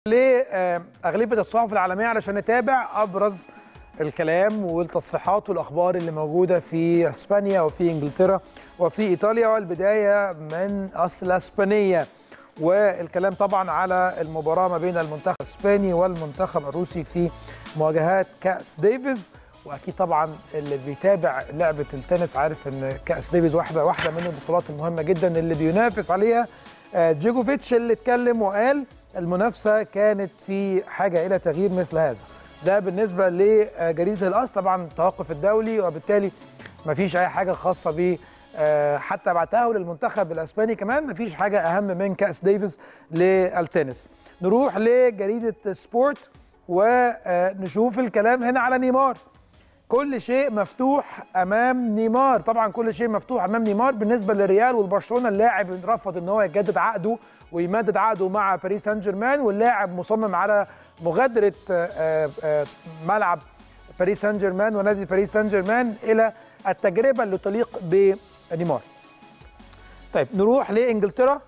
لأغلفة الصحف العالمية علشان نتابع أبرز الكلام والتصريحات والأخبار اللي موجودة في إسبانيا وفي إنجلترا وفي إيطاليا والبداية من أصل إسبانية والكلام طبعا على المباراة ما بين المنتخب الإسباني والمنتخب الروسي في مواجهات كأس ديفيز واكيد طبعا اللي بيتابع لعبه التنس عارف ان كاس ديفيز واحده واحده من البطولات المهمه جدا اللي بينافس عليها جيجوفيتش اللي اتكلم وقال المنافسه كانت في حاجه الى تغيير مثل هذا ده بالنسبه لجريده الاصل طبعا التوقف الدولي وبالتالي ما فيش اي حاجه خاصه ب حتى بعد تاهل المنتخب الاسباني كمان ما فيش حاجه اهم من كاس ديفيز للتنس نروح لجريده سبورت ونشوف الكلام هنا على نيمار كل شيء مفتوح امام نيمار طبعا كل شيء مفتوح امام نيمار بالنسبه للريال والبرشلونه اللاعب رفض ان هو يجدد عقده ويمدد عقده مع باريس سان جيرمان واللاعب مصمم على مغادره ملعب باريس سان جيرمان ونادي باريس سان جيرمان الى التجربه اللي تليق بنيمار طيب نروح لانجلترا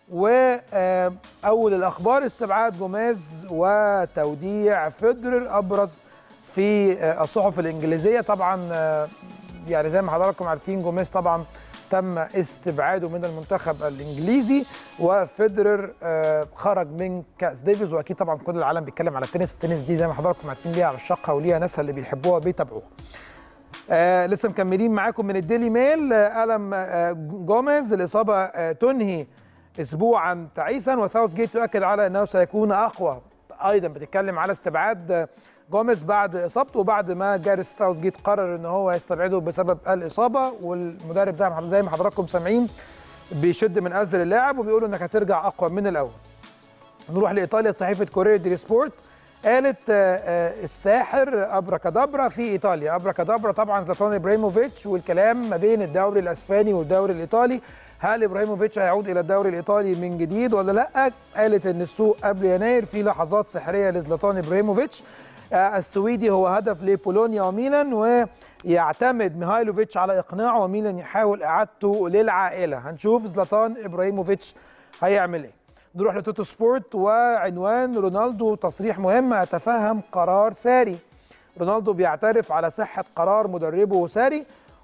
واول الاخبار استبعاد جوميز وتوديع فيدرر ابرز في الصحف الانجليزيه طبعا يعني زي ما حضراتكم عارفين جوميز طبعا تم استبعاده من المنتخب الانجليزي وفيدرر خرج من كاس ديفيز واكيد طبعا كل العالم بيتكلم على التنس التنس دي زي ما حضراتكم عارفين ليها عشاقها وليها ناسها اللي بيحبوها وبيتابعوها آه لسه مكملين معاكم من الديلي ميل آه ألم آه جوميز الإصابة تنهي أسبوعا تعيسا وساوث جيت يؤكد على أنه سيكون أقوى أيضا بتتكلم على استبعاد جوميز بعد اصابته وبعد ما جاريس ساوث جيت قرر ان هو يستبعده بسبب الاصابه والمدرب زي ما زي ما حضراتكم سامعين بيشد من ازل اللاعب وبيقولوا انك هترجع اقوى من الاول. نروح لايطاليا صحيفه كورير دي سبورت قالت الساحر ابراكادابرا في ايطاليا ابراكادابرا طبعا زلاتان ابراهيموفيتش والكلام ما بين الدوري الاسباني والدوري الايطالي هل ابراهيموفيتش هيعود الى الدوري الايطالي من جديد ولا لا قالت ان السوق قبل يناير في لحظات سحريه لزلاتان ابراهيموفيتش السويدي هو هدف لبولونيا وميلان ويعتمد ميهايلوفيتش على اقناعه وميلان يحاول اعادته للعائله هنشوف زلاتان ابراهيموفيتش هيعمل ايه نروح لتوتو سبورت وعنوان رونالدو تصريح مهم اتفهم قرار ساري رونالدو بيعترف على صحه قرار مدربه ساري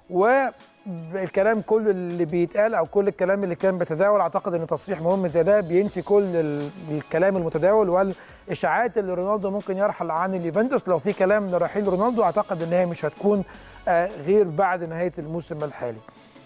والكلام كل اللي بيتقال او كل الكلام اللي كان بيتداول اعتقد ان تصريح مهم زي ده بينفي كل الكلام المتداول والاشاعات اللي رونالدو ممكن يرحل عن اليوفنتوس لو في كلام لرحيل رونالدو اعتقد ان هي مش هتكون غير بعد نهايه الموسم الحالي.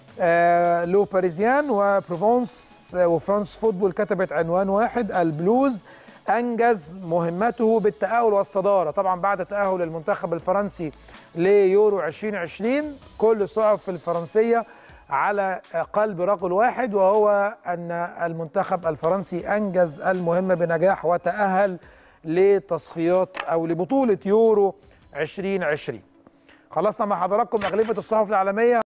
لو باريزيان وبروفونس وفرانس فوتبول كتبت عنوان واحد البلوز انجز مهمته بالتاهل والصداره طبعا بعد تاهل المنتخب الفرنسي ليورو 2020 كل الصحف الفرنسيه على قلب رجل واحد وهو ان المنتخب الفرنسي انجز المهمه بنجاح وتاهل لتصفيات او لبطوله يورو 2020 خلصنا مع حضراتكم اغلفه الصحف العالميه